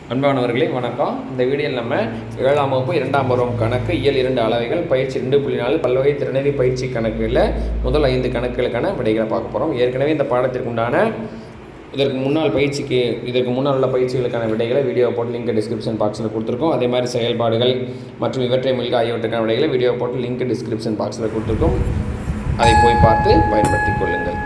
அன்பானவர்களே வணக்கம் இந்த வீடியோவில் நம்ம ஏழாம் வகுப்பு இரண்டாம் பருவம் கணக்கு இயல் இரண்டு அளவைகள் பயிற்சி ரெண்டு புள்ளி நாலு பல்வகை திறனறி பயிற்சி கணக்குகளில் முதல் ஐந்து கணக்குகளுக்கான விடைகளை பார்க்க போகிறோம் ஏற்கனவே இந்த பாடத்திற்கு உண்டான இதற்கு முன்னால் பயிற்சிக்கு இதற்கு முன்னால் உள்ள பயிற்சிகளுக்கான விடைகளை வீடியோ போட்டு லிங்க் டிஸ்கிரிப்ஷன் பாக்ஸில் கொடுத்துருக்கோம் அதே மாதிரி செயல்பாடுகள் மற்றும் இவற்றை மில்க ஆகியவற்றுக்கான விடைகளை வீடியோ போட்டு லிங்க் டிஸ்கிரிப்ஷன் பாக்ஸில் கொடுத்துருக்கோம் அதை போய் பார்த்து பயன்படுத்திக் கொள்ளுங்கள்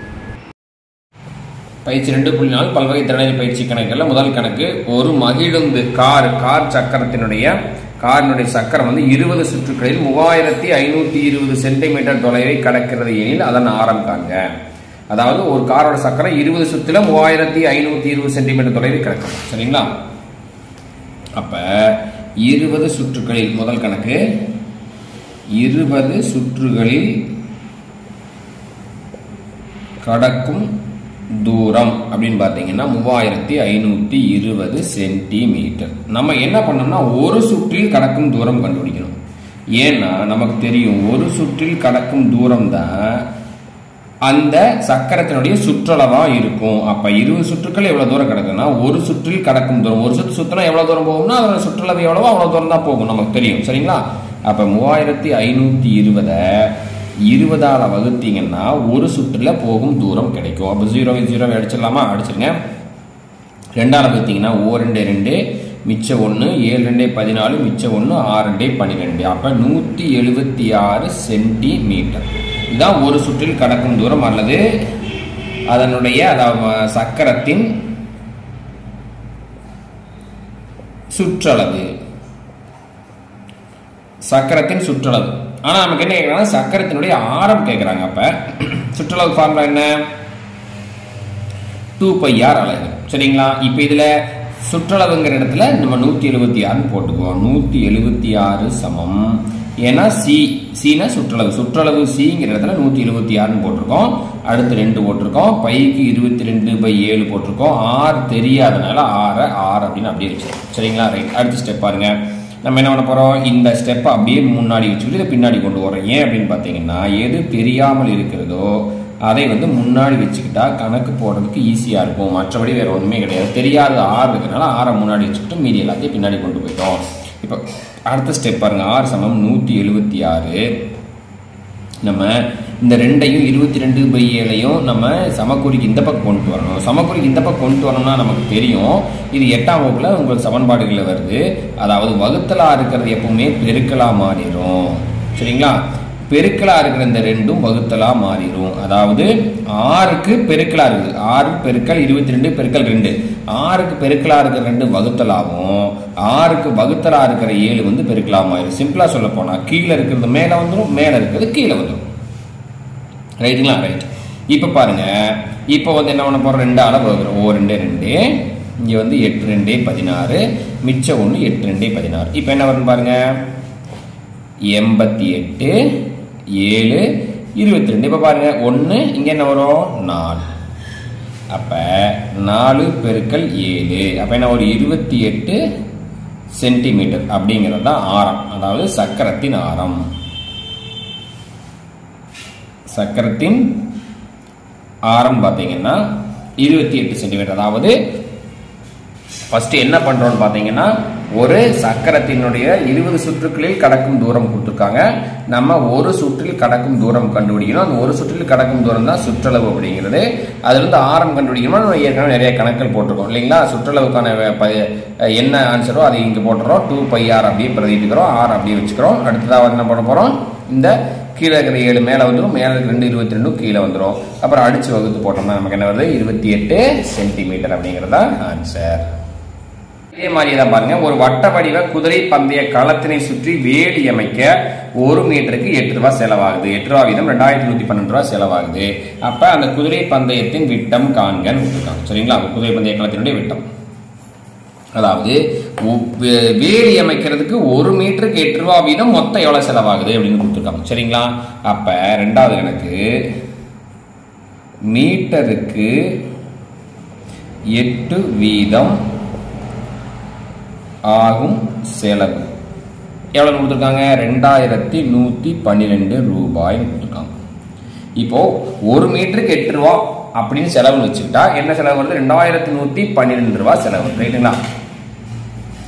பயிற்சி ரெண்டு புள்ளி நாலு பல்வகை திறனறி பயிற்சி கணக்கில் முதல் கணக்கு ஒரு மகிழுந்து கார் கார் சக்கரத்தினுடைய காரினுடைய சக்கரம் வந்து இருபது சுற்றுக்களில் மூவாயிரத்தி ஐநூற்றி இருபது சென்டிமீட்டர் தொலைவை கடக்கிறது எனில் அதன் ஆரம் காண்க அதாவது ஒரு காரோட சக்கரம் இருபது சுற்றுல மூவாயிரத்தி ஐநூற்றி இருபது சென்டிமீட்டர் தொலைவை கிடக்கும் சரிங்களா அப்ப இருபது சுற்றுகளில் முதல் கணக்கு இருபது சுற்றுகளில் கடக்கும் தூரம் அப்படின்னு பார்த்தீங்கன்னா மூவாயிரத்தி ஐநூற்றி இருபது சென்டிமீட்டர் நம்ம என்ன பண்ணோம்னா ஒரு சுற்றில் கடக்கும் தூரம் கண்டுபிடிக்கணும் ஏன்னா நமக்கு தெரியும் ஒரு சுற்றில் கடக்கும் தூரம் தான் அந்த சக்கரத்தினுடைய சுற்றளவா இருக்கும் அப்ப இருபது சுற்றுக்கள் எவ்வளவு தூரம் கிடக்குன்னா ஒரு சுற்றில் கடக்கும் தூரம் ஒரு சுற்று சுத்தினா எவ்வளவு தூரம் போகும்னா அதோட சுற்றளவு எவ்வளவோ அவ்வளவு தூரம் தான் போகும் நமக்கு தெரியும் சரிங்களா அப்ப மூவாயிரத்தி ஐநூத்தி இருபதை இருபதால வகுத்தீங்கன்னா ஒரு சுற்றுல போகும் தூரம் கிடைக்கும் அப்போ ஜீரோ ஜீரோ அடிச்சிடலாமா அடிச்சிருங்க ரெண்டாவது வகுத்தீங்கன்னா ஓ ரெண்டு ரெண்டு மிச்சம் ஒன்று ஏழு ரெண்டே பதினாலு மிச்சம் ஒன்று ஆறு ரெண்டே பன்னிரெண்டு அப்போ நூற்றி எழுபத்தி ஆறு சென்டிமீட்டர் இதுதான் ஒரு சுற்றில் கடக்கும் தூரம் அல்லது அதனுடைய அதாவது சக்கரத்தின் சுற்றளவு சக்கரத்தின் சுற்றளவு ஆனா நமக்கு என்ன கேட்கறாங்க சக்கரத்தினுடைய ஆரம் கேட்கறாங்க அப்ப சுற்றளவு ஃபார்முலா என்ன டூ பை ஆர் அலகு சரிங்களா இப்போ இதுல சுற்றளவுங்கிற இடத்துல நம்ம நூத்தி எழுபத்தி ஆறுன்னு போட்டுக்குவோம் நூத்தி எழுபத்தி ஆறு சமம் ஏன்னா சி சினா சுற்றளவு சுற்றளவு சிங்கிற இடத்துல நூத்தி எழுபத்தி ஆறுன்னு போட்டிருக்கோம் அடுத்து ரெண்டு போட்டிருக்கோம் பைக்கு இருபத்தி ரெண்டு பை ஏழு போட்டிருக்கோம் ஆறு தெரியாதனால ஆறு ஆறு அப்படின்னு அப்படியே வச்சிருக்கோம் சரிங்களா ரைட் அடுத்த ஸ்டெப் பாருங்க நம்ம என்ன பண்ண போறோம் இந்த ஸ்டெப்பை அப்படியே முன்னாடி வச்சுக்கிட்டு இதை பின்னாடி கொண்டு வரோம் ஏன் அப்படின்னு பார்த்தீங்கன்னா எது தெரியாமல் இருக்கிறதோ அதை வந்து முன்னாடி வச்சுக்கிட்டா கணக்கு போடுறதுக்கு ஈஸியாக இருக்கும் மற்றபடி வேற ஒன்றுமே கிடையாது தெரியாத ஆறு இருக்கிறனால ஆறை முன்னாடி வச்சுக்கிட்டு மீதி எல்லாத்தையும் பின்னாடி கொண்டு போயிட்டோம் இப்போ அடுத்த ஸ்டெப் பாருங்க ஆறு சமம் நூற்றி எழுபத்தி ஆறு நம்ம இந்த ரெண்டையும் இருபத்தி ரெண்டு பை ஏழையும் நம்ம சமக்குறிக்கு இந்த பக்கம் கொண்டு வரணும் சமக்குறிக்கு இந்த பக்கம் கொண்டு வரணும்னா நமக்கு தெரியும் இது எட்டாம் வகுப்புல உங்களுக்கு சமன்பாடுகளில் வருது அதாவது வகுத்தலா இருக்கிறது எப்பவுமே பெருக்கலா மாறிடும் சரிங்களா பெருக்கலா இருக்கிற இந்த ரெண்டும் வகுத்தலா மாறிடும் அதாவது ஆறுக்கு பெருக்கலா இருக்குது ஆறு பெருக்கல் இருபத்தி ரெண்டு பெருக்கல் ரெண்டு ஆறுக்கு பெருக்கலா இருக்கிற ரெண்டு வகுத்தலாகும் ஆறுக்கு வகுத்தலா இருக்கிற ஏழு வந்து பெருக்கலா மாறிடும் சிம்பிளா சொல்ல போனா கீழே இருக்கிறது மேல வந்துடும் மேல இருக்கிறது கீழே வந்துடும் ரைட்டுங்களா ரைட் இப்போ பாருங்க இப்போ வந்து என்ன பண்ண போறோம் ரெண்டு அளவு வகுக்கிறோம் ஓ ரெண்டு ரெண்டு இங்கே வந்து எட்டு ரெண்டே பதினாறு மிச்சம் ஒன்று எட்டு ரெண்டே பதினாறு இப்போ என்ன வரும்னு பாருங்க எண்பத்தி எட்டு ஏழு இருபத்தி ரெண்டு இப்போ பாருங்க ஒன்று இங்கே என்ன வரும் நாலு அப்போ நாலு பெருக்கல் ஏழு அப்போ என்ன ஒரு இருபத்தி எட்டு சென்டிமீட்டர் அப்படிங்கிறது தான் ஆரம் அதாவது சக்கரத்தின் ஆரம் சக்கரத்தின் ஆரம் பார்த்தீங்கன்னா இருபத்தி எட்டு சென்டிமீட்டர் அதாவது ஃபர்ஸ்ட் என்ன பண்றோம்னு பார்த்தீங்கன்னா ஒரு சக்கரத்தினுடைய இருபது சுற்றுக்களில் கடக்கும் தூரம் கொடுத்துருக்காங்க நம்ம ஒரு சுற்றில் கடக்கும் தூரம் கண்டுபிடிக்கணும் அந்த ஒரு சுற்றில் கடக்கும் தூரம் தான் சுற்றளவு அப்படிங்கிறது அதுல இருந்து ஆரம் கண்டுபிடிக்கணும்னா நம்ம ஏற்கனவே நிறைய கணக்கில் போட்டிருக்கோம் இல்லைங்களா சுற்றளவுக்கான என்ன ஆன்சரோ அதை இங்கே போட்டுறோம் டூ பை ஆர் அப்படியே பிரதிட்டுக்கிறோம் ஆர் அப்படியே வச்சுக்கிறோம் அடுத்ததாக என்ன பண்ண போறோம் இந்த கீழே இருக்கிற ஏழு மேலே வந்துடும் மேலே இருக்கிற ரெண்டு இருபத்தி ரெண்டும் கீழே வந்துடும் அப்புறம் அடிச்சு வகுத்து போட்டோம்னா நமக்கு என்ன வருது இருபத்தி எட்டு சென்டிமீட்டர் அப்படிங்கிறதா ஆன்சர் இதே மாதிரி தான் பாருங்க ஒரு வட்ட வடிவ குதிரை பந்தய களத்தினை சுற்றி வேலி அமைக்க ஒரு மீட்டருக்கு எட்டு ரூபாய் செலவாகுது எட்டு ரூபாய் வீதம் ரெண்டாயிரத்தி நூத்தி பன்னெண்டு ரூபாய் செலவாகுது அப்ப அந்த குதிரை பந்தயத்தின் விட்டம் காண்கன்னு கொடுத்துருக்காங்க சரிங்களா குதிரை பந்தய களத்தினுடைய விட்டம் அதாவது வேலி அமைக்கிறதுக்கு ஒரு மீட்டருக்கு எட்டு ரூபா வீதம் மொத்தம் எவ்வளவு செலவாகுது அப்படின்னு கொடுத்துருக்காங்க சரிங்களா அப்ப ரெண்டாவது கணக்கு மீட்டருக்கு எட்டு வீதம் ஆகும் செலவு எவ்வளவு கொடுத்துருக்காங்க ரெண்டாயிரத்தி நூத்தி பன்னிரெண்டு ரூபாய் கொடுத்துருக்காங்க இப்போ ஒரு மீட்டருக்கு எட்டு ரூபா அப்படின்னு செலவுன்னு வச்சுக்கிட்டா என்ன செலவு வருது ரெண்டாயிரத்தி நூத்தி பன்னிரெண்டு ரூபாய் செலவு ரைட்டுங்களா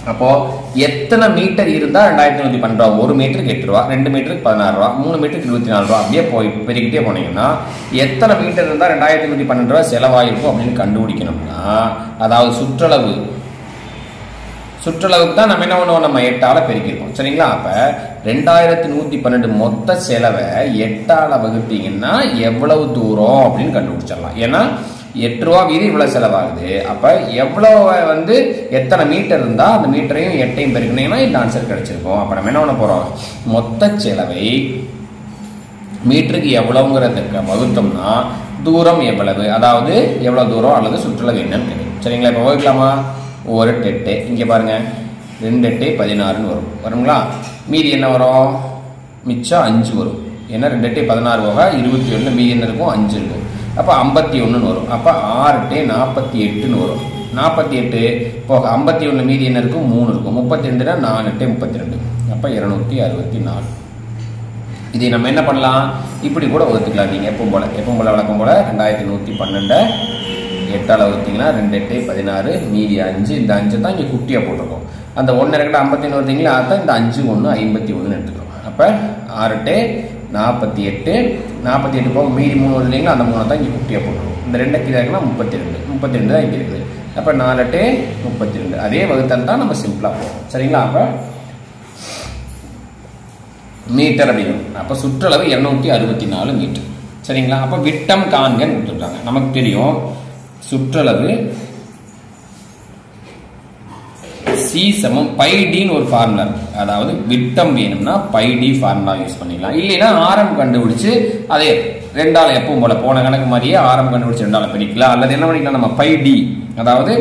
அப்போ எத்தனை மீட்டர் இருந்தா ரெண்டாயிரத்தி நூத்தி பன்னெண்டு ரூபா ஒரு மீட்டருக்கு எட்டு ரூபா ரெண்டு மீட்டருக்கு பதினாறு ரூபா மூணு மீட்டருக்கு இருபத்தி நாலு ரூபா அப்படியே போய் பெருகிட்டே போனீங்கன்னா எத்தனை மீட்டர் இருந்தா ரெண்டாயிரத்தி நூத்தி பன்னெண்டு ரூபா செலவாயிருக்கும் அப்படின்னு கண்டுபிடிக்கணும்னா அதாவது சுற்றளவு சுற்றளவுக்கு தான் நம்ம என்ன பண்ணுவோம் நம்ம எட்டால பெருக்கிருக்கோம் சரிங்களா அப்ப ரெண்டாயிரத்தி நூத்தி பன்னெண்டு மொத்த செலவை எட்டால வகுத்தீங்கன்னா எவ்வளவு தூரம் அப்படின்னு கண்டுபிடிச்சிடலாம் ஏன்னா எட்டு ரூபா வீதி இவ்வளவு செலவாகுது அப்ப எவ்வளவு வந்து எத்தனை மீட்டர் இருந்தா அந்த மீட்டரையும் எட்டையும் பெருக்கினீங்கன்னா இந்த ஆன்சர் கிடைச்சிருக்கும் அப்ப நம்ம என்ன பண்ண போறோம் மொத்த செலவை மீட்டருக்கு எவ்வளவுங்கிறதுக்கு வகுத்தோம்னா தூரம் எவ்வளவு அதாவது எவ்வளவு தூரம் அல்லது சுற்றளவு என்னன்னு கிடைக்கும் சரிங்களா இப்போ வகுக்கலாமா ஒரு எட்டு இங்கே பாருங்க ரெண்டு எட்டு பதினாறுன்னு வரும் வருங்களா மீதி என்ன வரும் மிச்சம் அஞ்சு வரும் ஏன்னா ரெண்டு எட்டு பதினாறு போக இருபத்தி ஒன்று மீதி என்ன இருக்கும் அஞ்சு இருக்கும் அப்போ ஐம்பத்தி ஒன்றுன்னு வரும் அப்போ ஆறு எட்டு நாற்பத்தி எட்டுன்னு வரும் நாற்பத்தி எட்டு போக ஐம்பத்தி ஒன்று மீதி என்ன இருக்கும் மூணு இருக்கும் முப்பத்தி ரெண்டுனா நாலு எட்டு முப்பத்தி ரெண்டு அப்போ இரநூத்தி அறுபத்தி நாலு இதை நம்ம என்ன பண்ணலாம் இப்படி கூட வகுத்துக்கலாம் நீங்கள் எப்பவும் போல எப்பவும் போல வழக்கம் போல ரெண்டாயிரத்தி நூற்றி பன்னெண்டை எட்டால் வகுத்தீங்கன்னா ரெண்டு எட்டு பதினாறு மீதி அஞ்சு இந்த அஞ்சு தான் இங்கே குட்டியாக போட்டிருக்கோம் அந்த ஒன்று ரெண்டு ஐம்பத்தி ஒன்று வருதுங்களா அதான் இந்த அஞ்சு ஒன்று ஐம்பத்தி ஒன்றுன்னு எடுத்துக்கிறோம் அப்போ ஆறு எட்டு நாற்பத்தி எட்டு நாற்பத்தி எட்டு போக மீதி மூணு வருது இல்லைங்களா அந்த மூணு தான் இங்கே குட்டியாக போட்டிருக்கோம் இந்த ரெண்டு கீழே இருக்குன்னா முப்பத்தி ரெண்டு முப்பத்தி ரெண்டு தான் இங்கே இருக்குது அப்போ நாலு எட்டு முப்பத்தி ரெண்டு அதே வகுத்தல் தான் நம்ம சிம்பிளாக போவோம் சரிங்களா அப்போ மீட்டர் அப்படிங்கும் அப்போ சுற்றளவு இரநூத்தி அறுபத்தி நாலு மீட்டர் சரிங்களா அப்போ விட்டம் காண்கன்னு கொடுத்துருக்காங்க நமக்கு தெரியும் சுற்றளவு சி சமம் பை டின்னு ஒரு ஃபார்முலா இருக்கு அதாவது விட்டம் வேணும்னா பை டி ஃபார்முலா யூஸ் பண்ணிக்கலாம் இல்லைன்னா ஆரம் கண்டுபிடிச்சு அதே ரெண்டால எப்பவும் போல போன கணக்கு மாதிரியே ஆரம் கண்டுபிடிச்சு ரெண்டால பிரிக்கலாம் அல்லது என்ன பண்ணிக்கலாம் நம்ம பை டி அதாவது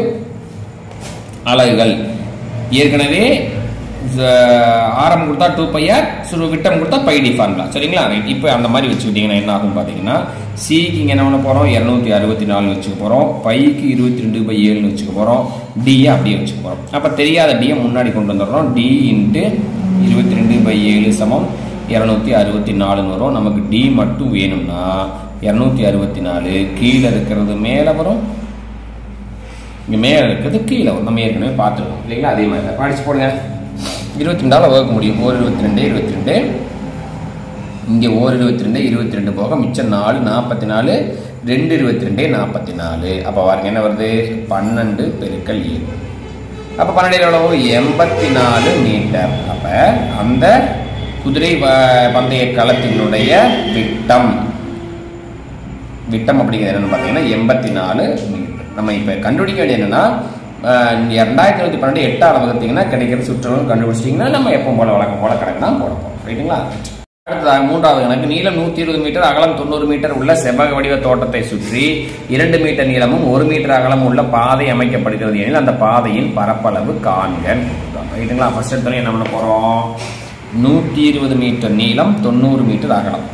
அலகுகள் ஏற்கனவே ஆரம் கொடுத்தா டூ பையர் சுரு விட்டம் கொடுத்தா பை டி ஃபார்முலா சரிங்களா ரைட் இப்போ அந்த மாதிரி வச்சுக்கிட்டீங்கன்னா என்ன ஆகும் பார்த்தீங்கன்னா சிக்கு இங்கே என்ன பண்ண போகிறோம் இரநூத்தி அறுபத்தி நாலு வச்சுக்க போகிறோம் பைக்கு இருபத்தி ரெண்டு பை ஏழுன்னு வச்சுக்க போகிறோம் டியை அப்படியே வச்சுக்க போகிறோம் அப்போ தெரியாத டியை முன்னாடி கொண்டு வந்துடுறோம் டி இன்ட்டு இருபத்தி ரெண்டு பை ஏழு சமம் இரநூத்தி அறுபத்தி நாலுன்னு வரும் நமக்கு டி மட்டும் வேணும்னா இரநூத்தி அறுபத்தி நாலு கீழே இருக்கிறது மேலே வரும் இங்கே மேலே இருக்கிறது கீழே வரும் நம்ம ஏற்கனவே பார்த்துருக்கோம் இல்லைங்களா அதே மாதிரி தான் படிச்சு போடுங்க இருபத்தி ரெண்டால் வகுக்க முடியும் ஓர் இருபத்தி ரெண்டு இருபத்தி ரெண்டு இங்கே ஓர் இருபத்தி ரெண்டு இருபத்தி ரெண்டு போக மிச்சம் நாலு நாற்பத்தி நாலு ரெண்டு இருபத்தி ரெண்டு நாற்பத்தி நாலு அப்போ பாருங்க என்ன வருது பன்னெண்டு பெருக்கல் ஏழு அப்போ பன்னெண்டு எவ்வளவு எண்பத்தி நாலு மீட்டர் அப்போ அந்த குதிரை ப- பந்தய களத்தினுடைய விட்டம் விட்டம் அப்படிங்கிறது என்னன்னு பார்த்தீங்கன்னா எண்பத்தி நாலு மீட்டர் நம்ம இப்போ கண்டுபிடிக்க வேண்டியது என்னன்னா அஹ், ரெண்டாயிரத்தி இருபத்தி பன்னெண்டு எட்டாவது வகுத்தீங்கன்னா கிடைக்கிற சுற்றளவு கண்டுபிடிச்சிட்டிங்கன்னா நம்ம எப்போ போல வழக்கம் போல கணக்கு தான் போட போகிறோம் ரைட்டுங்களா அடுத்ததாக மூன்றாவது கணக்கு நீளம் நூற்றி இருபது மீட்டர் அகலம் தொண்ணூறு மீட்டர் உள்ள செவ்வக வடிவ தோட்டத்தை சுற்றி இரண்டு மீட்டர் நீளமும் ஒரு மீட்டர் அகலம் உள்ள பாதை அமைக்கப்படுகிறது எனில் அந்த பாதையின் பரப்பளவு காண்க ரைட்டுங்களா ஃபர்ஸ்ட் எடுத்தோன்னே என்ன பண்ண போகிறோம் நூற்றி இருபது மீட்டர் நீளம் தொண்ணூறு மீட்டர் அகலம்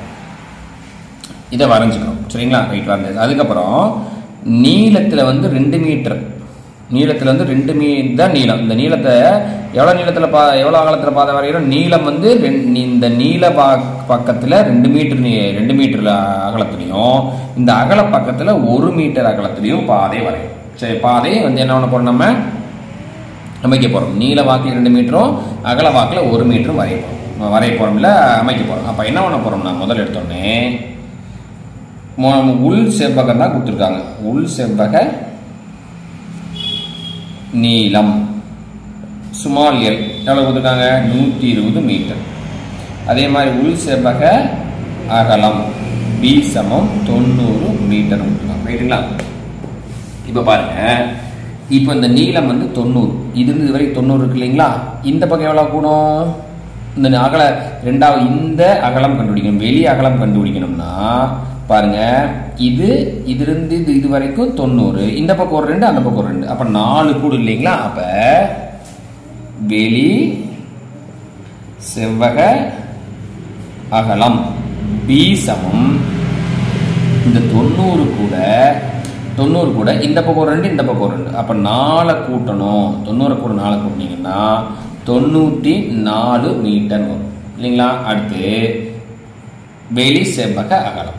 இதை வரைஞ்சுக்கணும் சரிங்களா ரைட் வரைஞ்சது அதுக்கப்புறம் நீளத்தில் வந்து ரெண்டு மீட்டர் நீளத்தில் வந்து ரெண்டு மீ தான் நீளம் இந்த நீளத்தை எவ்வளோ நீளத்தில் பா எவ்வளோ அகலத்தில் பாதை வரைகிறோம் நீளம் வந்து ரெண்- இந்த நீள பா பக்கத்தில் ரெண்டு மீட்டர் நீ ரெண்டு மீட்டர் அகலத்துலையும் இந்த அகல பக்கத்தில் ஒரு மீட்டர் அகலத்துலையும் பாதை வரையும் சரி பாதை வந்து என்ன பண்ண போகிறோம் நம்ம அமைக்க போகிறோம் நீள வாக்கில் ரெண்டு மீட்டரும் அகல வாக்கில் ஒரு மீட்டரும் வரைய போகிறோம் வரைய போகிறோம் இல்லை அமைக்க போகிறோம் அப்போ என்ன பண்ண போகிறோம்னா முதல்ல எடுத்தோடனே மொ- உள் செவ்வகம் தான் கொடுத்துருக்காங்க உள் செவ்வக நீளம் சுமால் எல் எவ்வளோ கொடுத்துருக்காங்க நூற்றி இருபது மீட்டர் அதே மாதிரி உள் செவ்வக அகலம் பி சமம் தொண்ணூறு மீட்டர் கொடுத்துருக்காங்க ரைட்டுங்களா இப்போ பாருங்க இப்போ இந்த நீளம் வந்து தொண்ணூறு இது இருந்து இது வரைக்கும் தொண்ணூறு இருக்கு இல்லைங்களா இந்த பக்கம் எவ்வளோ கூடும் இந்த அகல ரெண்டாவது இந்த அகலம் கண்டுபிடிக்கணும் வெளி அகலம் கண்டுபிடிக்கணும்னா பாருங்க இது இதிலிருந்து இது இது வரைக்கும் தொண்ணூறு இந்த பக்கம் ஒரு ரெண்டு அந்த பக்கம் ஒரு ரெண்டு அப்ப நாலு கூடு இல்லைங்களா அப்ப வெளி செவ்வக அகலம் பி சமம் இந்த தொண்ணூறு கூட தொண்ணூறு கூட இந்த பக்கம் ஒரு ரெண்டு இந்த பக்கம் ஒரு ரெண்டு அப்போ நாலை கூட்டணும் தொண்ணூறு கூட நாலை கூட்டினீங்கன்னா தொண்ணூற்றி நாலு மீட்டர் வரும் இல்லைங்களா அடுத்து வெளி செவ்வக அகலம்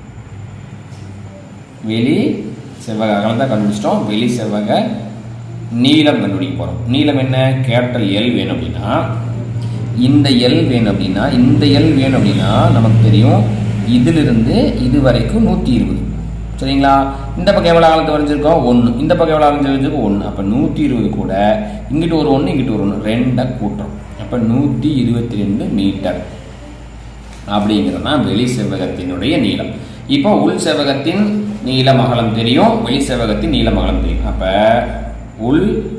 வெளி செவ்வக அகலம் தான் கண்டுபிடிச்சிட்டோம் வெளி செவ்வக நீளம் கண்டுபிடிக்க போகிறோம் நீளம் என்ன கேபிட்டல் எல் வேணும் அப்படின்னா இந்த எல் வேணும் அப்படின்னா இந்த எல் வேணும் அப்படின்னா நமக்கு தெரியும் இதிலிருந்து இது வரைக்கும் நூற்றி இருபது சரிங்களா இந்த பக்கம் எவ்வளோ ஆழத்தை வரைஞ்சிருக்கோம் ஒன்று இந்த பக்கம் எவ்வளோ ஆழத்தை வரைஞ்சிருக்கோம் ஒன்று அப்போ நூற்றி இருபது கூட இங்கிட்டு ஒரு ஒன்று இங்கிட்டு ஒரு ஒன்று ரெண்டை கூட்டுறோம் அப்போ நூற்றி இருபத்தி ரெண்டு மீட்டர் அப்படிங்கிறது தான் வெளி செவ்வகத்தினுடைய நீளம் இப்போ உள் செவ்வகத்தின் நீளம் அகலம் தெரியும் வெளி செவ்வகத்தின் நீளம் அகலம் தெரியும் அப்ப உள்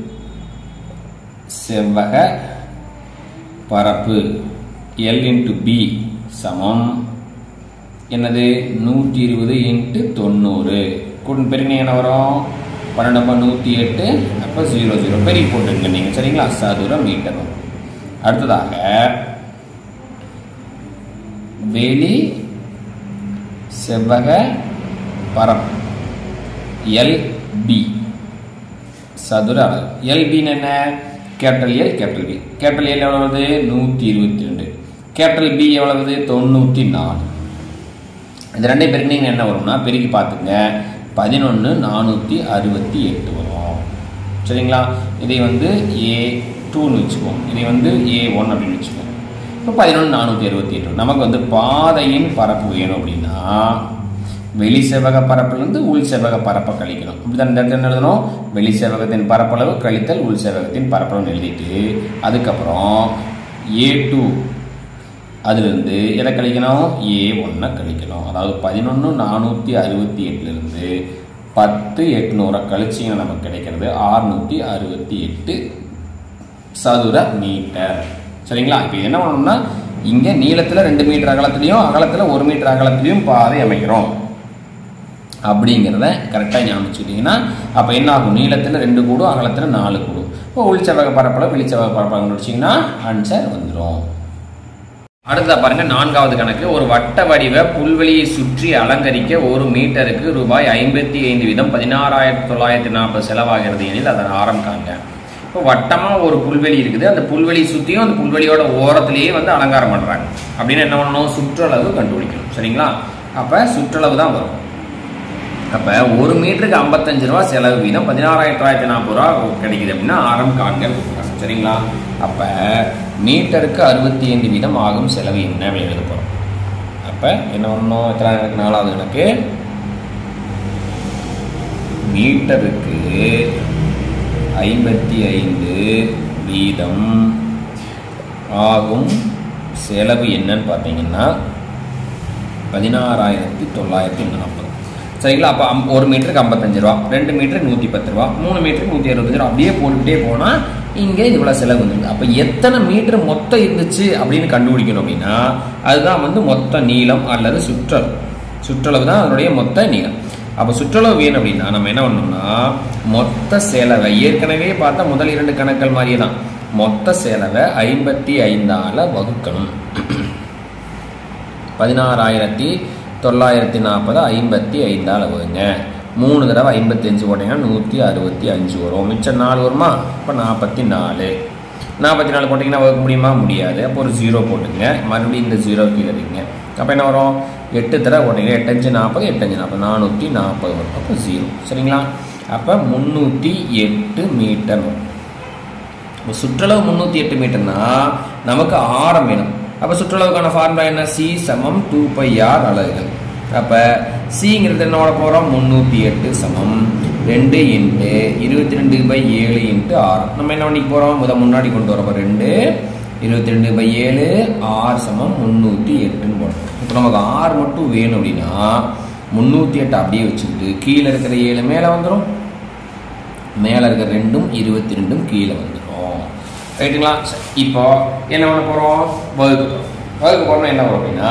செவ்வக பரப்பு எல் இன்ட்டு பி சமம் என்னது நூற்றி இருபது இன்ட்டு தொண்ணூறு கூட்டு பெருங்க என்ன வரும் பன்னெண்டு நூற்றி எட்டு அப்போ ஜீரோ ஜீரோ பெரிய போட்டுங்க நீங்கள் சரிங்களா சதுர மீட்டர் வரும் அடுத்ததாக வெளி செவ்வக பரப்பு எல்பி சதுர அளவு எல்பின்னு என்ன capital L capital B capital L எவ்வளவு நூற்றி இருபத்தி ரெண்டு கேபிட்டல் பி எவ்வளவு தொண்ணூற்றி நாலு இந்த ரெண்டையும் பெருக்கினீங்கன்னா என்ன வரும்னா பெருக்கி பார்த்துங்க பதினொன்று நானூற்றி அறுபத்தி எட்டு வரும் சரிங்களா இதை வந்து ஏ டூன்னு வச்சுக்குவோம் இதை வந்து ஏ ஒன் அப்படின்னு வச்சுக்குவோம் இப்போ பதினொன்று நானூற்றி அறுபத்தி எட்டு நமக்கு வந்து பாதையின் பரப்பு வேணும் அப்படின்னா வெளி செவ்வக பரப்பிலிருந்து உள் செவ்வக பரப்பை கழிக்கணும் இப்படிதான் இந்த இடத்துல என்ன எழுதணும் வெளி செவ்வகத்தின் பரப்பளவு கழித்தல் உள் செவ்வகத்தின் பரப்பளவு எழுதிட்டு அதுக்கப்புறம் ஏ டூ அதிலிருந்து எதை கழிக்கணும் ஏ ஒன்றை கழிக்கணும் அதாவது பதினொன்று நானூற்றி அறுபத்தி எட்டுலேருந்து பத்து எட்நூறை கழிச்சிங்கன்னா நமக்கு கிடைக்கிறது ஆறுநூற்றி அறுபத்தி எட்டு சதுர மீட்டர் சரிங்களா இப்போ என்ன பண்ணணும்னா இங்கே நீளத்தில் ரெண்டு மீட்டர் அகலத்துலையும் அகலத்தில் ஒரு மீட்டர் அகலத்துலையும் பாதை அமைக்கிறோம் அப்படிங்கிறத கரெக்டாக ஞாபகம் வச்சுக்கிட்டிங்கன்னா அப்போ என்ன ஆகும் நீளத்தில் ரெண்டு கூடும் அகலத்தில் நாலு கூடும் இப்போ உள்செவ்வக பரப்பளவு வெளிச்செவ்வக பரப்பளவு கண்டுபிடிச்சிங்கன்னா ஆன்சர் வந்துடும் அடுத்ததா பாருங்க நான்காவது கணக்கு ஒரு வட்ட வடிவ புல்வெளியை சுற்றி அலங்கரிக்க ஒரு மீட்டருக்கு ரூபாய் ஐம்பத்தி ஐந்து வீதம் பதினாறாயிரத்தி தொள்ளாயிரத்தி நாற்பது செலவாகிறது எனில் அதன் ஆரம் காண்க இப்போ வட்டமா ஒரு புல்வெளி இருக்குது அந்த புல்வெளி சுற்றியும் அந்த புல்வெளியோட ஓரத்திலேயே வந்து அலங்காரம் பண்றாங்க அப்படின்னு என்ன பண்ணணும் சுற்றளவு கண்டுபிடிக்கணும் சரிங்களா அப்ப சுற்றளவு தான் வரும் அப்ப ஒரு மீட்டருக்கு ஐம்பத்தஞ்சு ரூபா செலவு வீதம் பதினாறாயிரத்தி தொள்ளாயிரத்தி நாற்பது ரூபா கிடைக்குது அப்படின்னா ஆரம் காண்க கொடுக்குறாங்க சரிங்களா அப்ப மீட்டருக்கு அறுபத்தி ஐந்து வீதம் ஆகும் செலவு என்ன அப்படின்னு எழுத போறோம் அப்ப என்ன பண்ணணும் எத்தனை கணக்கு நாலாவது கணக்கு மீட்டருக்கு ஐம்பத்தி ஐந்து வீதம் ஆகும் செலவு என்னன்னு பார்த்தீங்கன்னா பதினாறாயிரத்தி தொள்ளாயிரத்தி நாற்பது சரிங்களா அப்போ அம்- ஒரு மீட்டருக்கு ஐம்பத்தஞ்சு ரூபா ரெண்டு மீட்டருக்கு நூற்றி பத்து ரூபா மூணு மீட்டருக்கு நூற்றி அறுபத்தஞ்சு ரூபா அப்படியே போட்டுக்கிட்டே போனால் இங்கே இவ்வளோ செலவு வந்துருக்கு அப்போ எத்தனை மீட்டர் மொத்தம் இருந்துச்சு அப்படின்னு கண்டுபிடிக்கணும் அப்படின்னா அதுதான் வந்து மொத்த நீளம் அல்லது சுற்றளவு சுற்றளவு தான் அதனுடைய மொத்த நீளம் அப்போ சுற்றளவு வேணும் அப்படின்னா நம்ம என்ன பண்ணணும்னா மொத்த செலவை ஏற்கனவே பார்த்தா முதல் இரண்டு கணக்கள் மாதிரியே தான் மொத்த செலவை ஐம்பத்தி ஐந்தால வகுக்கணும் பதினாறாயிரத்தி தொள்ளாயிரத்தி நாற்பது ஐம்பத்தி ஐந்தால் வகுங்க மூணு தடவை ஐம்பத்தி அஞ்சு போட்டிங்கன்னா நூற்றி அறுபத்தி அஞ்சு வரும் மிச்சம் நாலு வருமா இப்போ நாற்பத்தி நாலு நாற்பத்தி நாலு போட்டிங்கன்னா வகுக்க முடியுமா முடியாது அப்போ ஒரு ஜீரோ போட்டுங்க மறுபடியும் இந்த ஜீரோ கீழே வைங்க அப்போ என்ன வரும் எட்டு தடவை போட்டிங்க எட்டஞ்சு நாற்பது எட்டஞ்சு நாற்பது நானூற்றி நாற்பது வரும் அப்போ ஜீரோ சரிங்களா அப்போ முந்நூற்றி எட்டு மீட்டர் வரும் இப்போ சுற்றளவு முந்நூற்றி எட்டு மீட்டர்னா நமக்கு ஆரம் வேணும் அப்போ சுற்றளவுக்கான ஃபார்முலா என்ன சி சமம் டூ பை ஆர் அலகுகள் அப்போ சிங்கிறது என்னோட போகிறோம் முந்நூற்றி எட்டு சமம் ரெண்டு இன்ட்டு இருபத்தி ரெண்டு பை ஏழு இன்ட்டு ஆறு நம்ம என்ன பண்ணிக்க போகிறோம் முத முன்னாடி கொண்டு வரோம் ரெண்டு இருபத்தி ரெண்டு பை ஏழு ஆறு சமம் முந்நூற்றி எட்டுன்னு போடுறோம் இப்போ நமக்கு ஆறு மட்டும் வேணும் அப்படின்னா முந்நூற்றி எட்டு அப்படியே வச்சுக்கிட்டு கீழே இருக்கிற ஏழு மேலே வந்துடும் மேலே இருக்கிற ரெண்டும் இருபத்தி ரெண்டும் கீழே வந்துடும் ரைட்டுங்களா சரி, இப்போ என்ன பண்ண போகிறோம் வகுக்க போகிறோம் வகுக்க போகிறோம்னா என்ன வரும் அப்படின்னா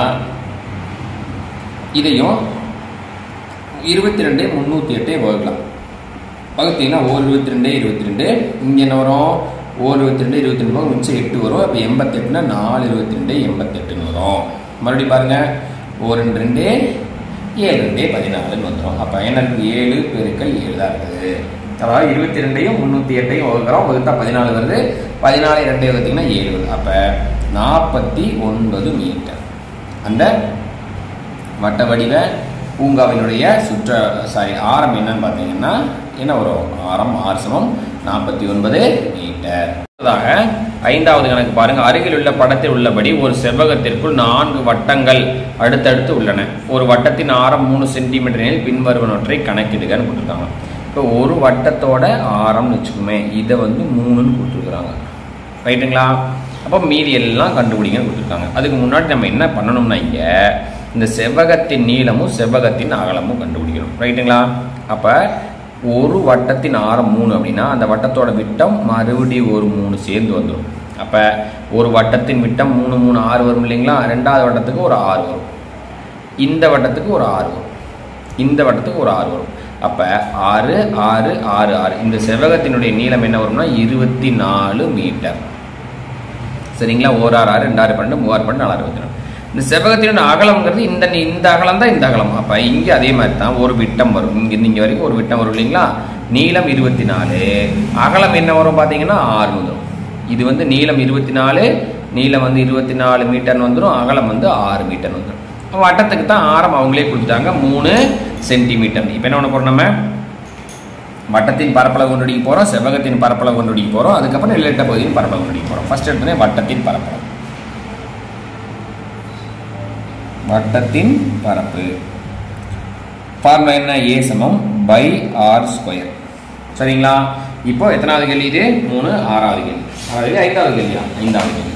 இதையும் இருபத்தி ரெண்டு முந்நூற்றி எட்டே வகுக்கலாம் வகுத்தீங்கன்னா ஓர் இருபத்தி ரெண்டு இருபத்தி ரெண்டு இங்கே என்ன வரும் ஓர் இருபத்தி ரெண்டு இருபத்தி ரெண்டு போக மிச்சம் எட்டு வரும் அப்போ எண்பத்தெட்டுனா நாலு இருபத்தி ரெண்டு எண்பத்தெட்டுன்னு வரும் மறுபடியும் பாருங்க ஓர் ரெண்டு ரெண்டு ஏழு ரெண்டே பதினாலுன்னு வந்துடும் அப்போ என்ன இருக்கு ஏழு பெருக்கல் ஏழு தான் இருக்குது அதாவது இருபத்தி ரெண்டையும் முந்நூற்றி எட்டையும் வகுக்கிறோம் வகுத்தா பதினாலு வருது பதினாலு ரெண்டே வகுத்தீங்கன்னா ஏழு வருது அப்போ நாற்பத்தி ஒன்பது மீட்டர் அந்த வட்ட வடிவ பூங்காவினுடைய சுற்ற சாரி ஆரம் என்னன்னு பார்த்தீங்கன்னா என்ன வரும் ஆரம் ஆறு சமம் நாற்பத்தி ஒன்பது மீட்டர் அடுத்ததாக ஐந்தாவது கணக்கு பாருங்க அருகில் உள்ள படத்தில் உள்ளபடி ஒரு செவ்வகத்திற்குள் நான்கு வட்டங்கள் அடுத்தடுத்து உள்ளன ஒரு வட்டத்தின் ஆரம் மூணு சென்டிமீட்டரில் பின்வருவனவற்றை கணக்கிடுகன்னு கொடுத்துருக்காங்க இப்போ ஒரு வட்டத்தோட ஆரம்னு வச்சுக்கோமே இதை வந்து மூணுன்னு கொடுத்துருக்குறாங்க ரைட்டுங்களா அப்போ மீதி எல்லாம் கண்டுபிடிங்கன்னு கொடுத்துருக்காங்க அதுக்கு முன்னாடி நம்ம என்ன பண்ணணும்னா இங்கே இந்த செவ்வகத்தின் நீளமும் செவ்வகத்தின் அகலமும் கண்டுபிடிக்கணும் ரைட்டுங்களா அப்போ ஒரு வட்டத்தின் ஆரம் மூணு அப்படின்னா அந்த வட்டத்தோட விட்டம் மறுபடியும் ஒரு மூணு சேர்ந்து வந்துடும் அப்போ ஒரு வட்டத்தின் விட்டம் மூணு மூணு ஆறு வரும் இல்லைங்களா ரெண்டாவது வட்டத்துக்கு ஒரு ஆறு வரும் இந்த வட்டத்துக்கு ஒரு ஆறு வரும் இந்த வட்டத்துக்கு ஒரு ஆறு வரும் அப்போ ஆறு ஆறு ஆறு ஆறு இந்த செவ்வகத்தினுடைய நீளம் என்ன வரும்னா இருபத்தி நாலு மீட்டர் சரிங்களா ஓர் ஆறு ஆறு ரெண்டாறு பன்னெண்டு மூவாறு பன்னெண்டு நாலு அறுபத்தி நாலு இந்த செவ்வகத்தினுடைய அகலம்ங்கிறது இந்த நீ- இந்த அகலம் தான் இந்த அகலம் அப்போ இங்கே அதே மாதிரி தான் ஒரு விட்டம் வரும் இங்கே இங்கே வரைக்கும் ஒரு விட்டம் வரும் இல்லைங்களா நீளம் இருபத்தி நாலு அகலம் என்ன வரும் பார்த்தீங்கன்னா ஆறு வந்துடும் இது வந்து நீளம் இருபத்தி நாலு நீளம் வந்து இருபத்தி நாலு மீட்டர்னு வந்துடும் அகலம் வந்து ஆறு மீட்டர் வந்துடும் வட்டத்துக்கு தான் ஆரம் அவங்களே கொடுத்துட்டாங்க மூணு சென்டிமீட்டர் இப்போ என்ன பண்ண போறோம் நம்ம வட்டத்தின் பரப்பளவு கண்டுபிடிக்க போறோம் செவ்வகத்தின் பரப்பளவு கண்டுபிடிக்க போறோம் அதுக்கப்புறம் நிலட்ட பகுதியின் பரப்பளவு கண்டுபிடிக்க போறோம் ஃபர்ஸ்ட் எடுத்தோடனே வட்டத்தின் பரப்பளவு வட்டத்தின் பரப்பு ஃபார்முலா என்ன ஏ சமம் பை ஆர் ஸ்கொயர் சரிங்களா இப்போ எத்தனாவது கேள்வி இது மூணு ஆறாவது கேள்வி ஆறாவது கேள்வி ஐந்தாவது கேள்வியா ஐந்தாவது கேள்வி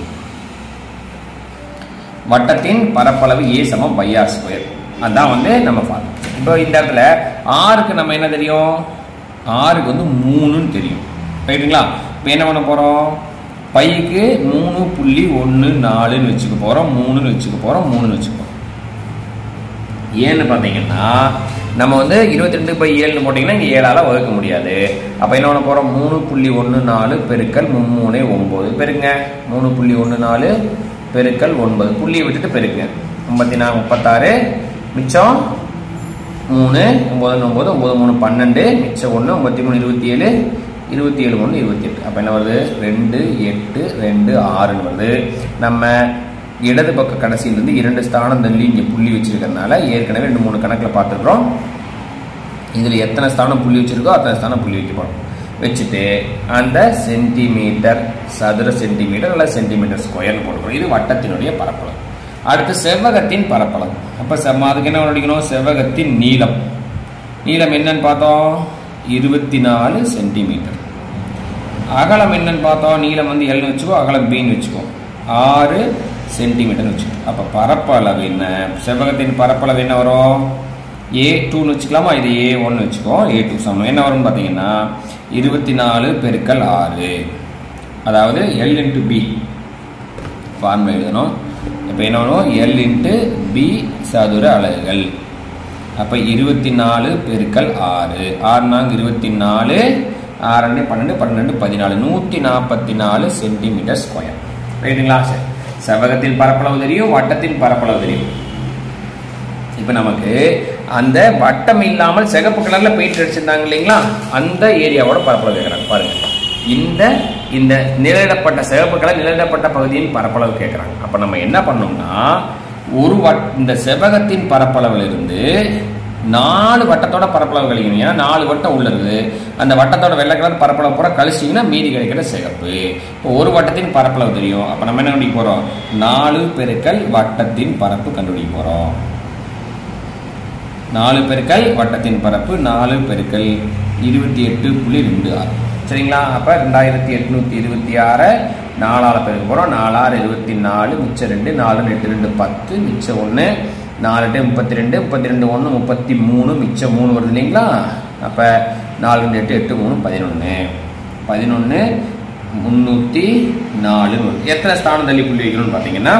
வட்டத்தின் பரப்பளவு ஏ சமம் பை ஆர் ஸ்கொயர் அதான் வந்து நம்ம ஃபார்முலா இப்போ இந்த இடத்துல ஆறுக்கு நம்ம என்ன தெரியும் ஆறுக்கு வந்து மூணுன்னு தெரியும் ரைட்டுங்களா இப்போ என்ன பண்ண போகிறோம் பைக்கு மூணு புள்ளி ஒன்று நாலுன்னு வச்சுக்க போகிறோம் மூணுன்னு வச்சுக்க போகிறோம் மூணுன்னு வச்சுக்க போகிறோம் ஏன்னு பார்த்தீங்கன்னா நம்ம வந்து இருபத்தி ரெண்டு பை ஏழுன்னு போட்டிங்கன்னா இங்கே ஏழால் வகுக்க முடியாது அப்போ என்ன பண்ண போகிறோம் மூணு புள்ளி ஒன்று நாலு பெருக்கல் மும்மூணு ஒம்பது பெருங்க மூணு புள்ளி ஒன்று நாலு பெருக்கல் ஒன்பது புள்ளியை விட்டுட்டு பெருக்குங்க ஐம்பத்தி நாலு முப்பத்தாறு மிச்சம் மூணு ஒம்பது ஒம்பது ஒம்பது மூணு பன்னெண்டு மிச்சம் ஒன்று ஐம்பத்தி மூணு இருபத்தி ஏழு இருபத்தி ஏழு ஒன்று இருபத்தி எட்டு அப்போ என்ன வருது ரெண்டு எட்டு ரெண்டு ஆறுன்னு வருது நம்ம இடது பக்க கடைசியிலிருந்து இரண்டு ஸ்தானம் தள்ளி இங்கே புள்ளி வச்சிருக்கறனால ஏற்கனவே ரெண்டு மூணு கணக்கில் பார்த்துருக்குறோம் இதில் எத்தனை ஸ்தானம் புள்ளி வச்சிருக்கோ அத்தனை ஸ்தானம் புள்ளி வைக்க போகிறோம் வச்சுட்டு அந்த சென்டிமீட்டர் சதுர சென்டிமீட்டர் அல்ல சென்டிமீட்டர் ஸ்கொயர்னு போட்டுக்கிறோம் இது வட்டத்தினுடைய பரப்பளவு அடுத்து செவ்வகத்தின் பரப்பளவு அப்போ செம்ம அதுக்கு என்ன கண்டுபிடிக்கணும் செவ்வகத்தின் நீளம் நீளம் என்னன்னு பார்த்தோம் இருபத்தி நாலு சென்டிமீட்டர் அகலம் என்னன்னு பார்த்தோம் நீளம் வந்து எல்னு வச்சுக்கோ அகலம் பின்னு வச்சுக்கோ ஆறு சென்டிமீட்டர்னு வச்சுக்கோ அப்போ பரப்பளவு என்ன செவ்வகத்தின் பரப்பளவு என்ன வரும் ஏ டூன்னு வச்சுக்கலாமா இது ஏ ஒன்று வச்சுக்கோ ஏ டூ சமம் என்ன வரும்னு பார்த்தீங்கன்னா இருபத்தி நாலு பெருக்கல் ஆறு அதாவது எல் இன்ட்டு பி ஃபார்முலா எழுதணும் இப்போ என்ன வரும் எல் இன்ட்டு பி சதுர அலகுகள் அப்போ இருபத்தி நாலு பெருக்கல் ஆறு ஆறு நாங்க இருபத்தி நாலு ஆறு ரெண்டு பன்னெண்டு பன்னெண்டு பதினாலு நூற்றி நாற்பத்தி நாலு சென்டிமீட்டர் ஸ்கொயர் ரைட்டுங்களா சரி செவ்வகத்தின் பரப்பளவு தெரியும் வட்டத்தின் பரப்பளவு தெரியும் இப்போ நமக்கு அந்த வட்டம் இல்லாமல் சிகப்பு கலர்ல பெயிண்ட் அடிச்சிருந்தாங்க இல்லைங்களா அந்த ஏரியாவோட பரப்பளவு கேட்குறாங்க பாருங்க இந்த இந்த நிழலிடப்பட்ட சிகப்பு கலர் நிழலிடப்பட்ட பகுதியின் பரப்பளவு கேட்குறாங்க அப்போ நம்ம என்ன பண்ணோம்னா ஒரு வட் இந்த செவ்வகத்தின் பரப்பளவுல இருந்து நாலு வட்டத்தோட பரப்பளவு கழிக்கணும் ஏன்னா நாலு வட்டம் உள்ளது அந்த வட்டத்தோட வெள்ளை கலர் பரப்பளவு பூரா கழிச்சிங்கன்னா மீதி கிடைக்கிற சிகப்பு இப்போ ஒரு வட்டத்தின் பரப்பளவு தெரியும் அப்போ நம்ம என்ன கண்டுபிடிக்க போகிறோம் நாலு பெருக்கல் வட்டத்தின் பரப்பு கண்டுபிடிக்க போகிறோம் நாலு பெருக்கல் வட்டத்தின் பரப்பு நாலு பெருக்கல் இருபத்தி எட்டு புள்ளி ரெண்டு ஆறு சரிங்களா அப்போ ரெண்டாயிரத்தி எட்நூத்தி இருபத்தி ஆறை நாலால் பெருக்க போகிறோம் நாலாறு இருபத்தி நாலு மிச்சம் ரெண்டு நாலு எட்டு ரெண்டு பத்து மிச்சம் ஒன்று நாலு எட்டு முப்பத்தி ரெண்டு முப்பத்தி ரெண்டு ஒன்று முப்பத்தி மூணு மிச்சம் மூணு வருது இல்லைங்களா அப்போ நாலு ரெண்டு எட்டு எட்டு மூணு பதினொன்று பதினொன்று முந்நூற்றி நாலு வருது எத்தனை ஸ்தானம் தள்ளி புள்ளி வைக்கணும்னு பார்த்தீங்கன்னா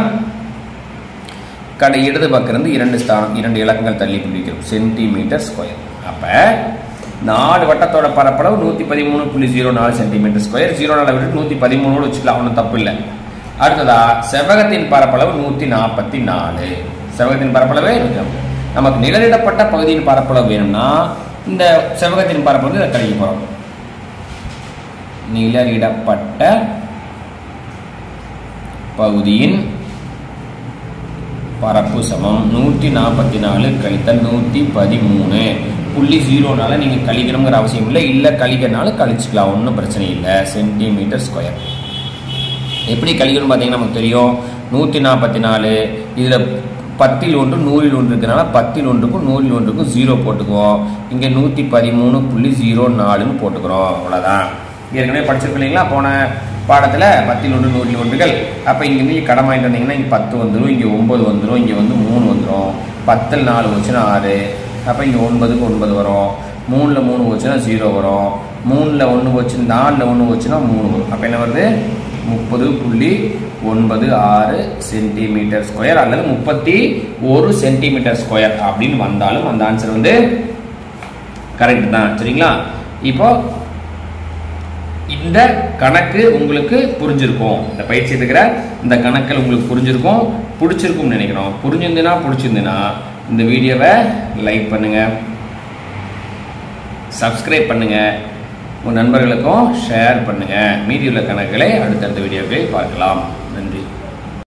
கடை இடது பக்கம் இருந்து இரண்டு ஸ்தானம் இரண்டு இலக்கங்கள் தள்ளி புள்ளி வைக்கிறோம் சென்டிமீட்டர் ஸ்கொயர் அப்போ நாலு வட்டத்தோட பரப்பளவு நூற்றி பதிமூணு புள்ளி ஜீரோ நாலு சென்டிமீட்டர் ஸ்கொயர் ஜீரோ நாலு விட்டு நூற்றி பதிமூணோடு வச்சுக்கலாம் ஒன்றும் தப்பு இல்லை அடுத்ததா செவ்வகத்தின் பரப்பளவு நூற்றி நாற்பத்தி நாலு செவ்வகத்தின் பரப்பளவே இருக்கும் நமக்கு நிழலிடப்பட்ட பகுதியின் பரப்பளவு வேணும்னா இந்த செவ்வகத்தின் பரப்பளவு இதை கழிக்க போகிறோம் நிழலிடப்பட்ட பகுதியின் பரப்பு சமம் நூற்றி நாற்பத்தி நாலு கழித்தல் நூற்றி பதிமூணு புள்ளி ஜீரோனால நீங்கள் கழிக்கணுங்கிற அவசியம் இல்லை இல்லை கழிக்கிறனாலும் கழிச்சுக்கலாம் ஒன்றும் பிரச்சனை இல்லை சென்டிமீட்டர் ஸ்கொயர் எப்படி கழிக்கணும்னு பார்த்தீங்கன்னா நமக்கு தெரியும் நூற்றி நாற்பத்தி நாலு இதில் பத்தில் ஒன்று நூறில் ஒன்று இருக்கிறனால பத்தில் ஒன்றுக்கும் நூறில் ஒன்றுக்கும் ஜீரோ போட்டுக்குவோம் இங்கே நூற்றி பதிமூணு புள்ளி ஜீரோ நாலுன்னு போட்டுக்கிறோம் அவ்வளோதான் ஏற்கனவே படிச்சிருக்கோம் இல்லைங்களா போன பாடத்தில் பத்தில் ஒன்று நூறில் ஒன்றுகள் அப்போ இங்கே இருந்து கடன் வாங்கிட்டு வந்தீங்கன்னா இங்கே பத்து வந்துடும் இங்கே ஒம்பது வந்துடும் இங்கே வந்து மூணு வந்துடும் பத்தில் நாலு வச்சுன்னா ஆறு அப்போ இங்கே ஒன்பதுக்கு ஒன்பது வரும் மூணில் மூணு வச்சுன்னா ஜீரோ வரும் மூணில் ஒன்று வச்சு நாலில் ஒன்று வச்சுன்னா மூணு வரும் அப்போ என்ன வருது முப்பது புள்ளி ஒன்பது ஆறு சென்டிமீட்டர் ஸ்கொயர் அல்லது முப்பத்தி ஒரு சென்டிமீட்டர் ஸ்கொயர் அப்படின்னு வந்தாலும் அந்த ஆன்சர் வந்து கரெக்ட் தான் சரிங்களா இப்போ இந்த கணக்கு உங்களுக்கு புரிஞ்சிருக்கும் இந்த பயிற்சி இருக்கிற இந்த கணக்கில் உங்களுக்கு புரிஞ்சிருக்கும் பிடிச்சிருக்கும்னு நினைக்கிறோம் புரிஞ்சிருந்துன்னா பிடிச்சிருந்துன்னா இந்த வீடியோவை லைக் பண்ணுங்க சப்ஸ்கிரைப் பண்ணுங்க உங்கள் நண்பர்களுக்கும் ஷேர் பண்ணுங்க மீதி உள்ள கணக்குகளை அடுத்தடுத்த வீடியோக்களில் பார்க்கலாம் நன்றி